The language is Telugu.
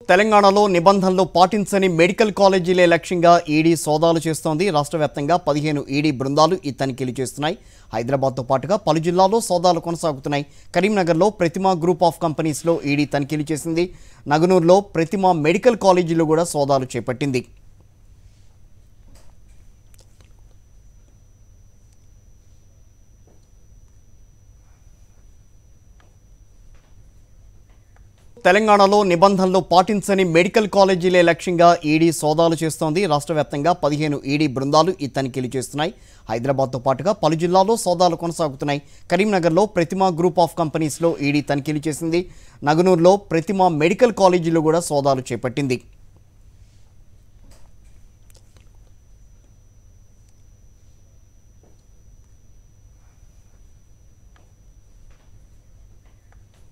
తెలంగాణలో నిబంధనలు పాటించని మెడికల్ కాలేజీలే లక్ష్యంగా ఈడీ సోదాలు చేస్తోంది రాష్ట్ర వ్యాప్తంగా పదిహేను ఈడీ బృందాలు ఈ తనిఖీలు చేస్తున్నాయి హైదరాబాద్తో పాటుగా పలు జిల్లాల్లో సోదాలు కొనసాగుతున్నాయి కరీంనగర్లో ప్రతిమా గ్రూప్ ఆఫ్ కంపెనీస్లో ఈడీ తనిఖీలు చేసింది నగనూరులో ప్రతిమా మెడికల్ కాలేజీలో కూడా సోదాలు చేపట్టింది తెలంగాణలో నిబంధనలు పాటించని మెడికల్ కాలేజీలే లక్ష్యంగా ఈడీ సోదాలు చేస్తోంది రాష్ట్ర వ్యాప్తంగా పదిహేను ఈడీ బృందాలు ఈ తనిఖీలు చేస్తున్నాయి హైదరాబాద్తో పాటుగా పలు జిల్లాల్లో సోదాలు కొనసాగుతున్నాయి కరీంనగర్లో ప్రతిమా గ్రూప్ ఆఫ్ కంపెనీస్లో ఈడీ తనిఖీలు చేసింది నగనూరులో ప్రతిమా మెడికల్ కాలేజీలో కూడా సోదాలు చేపట్టింది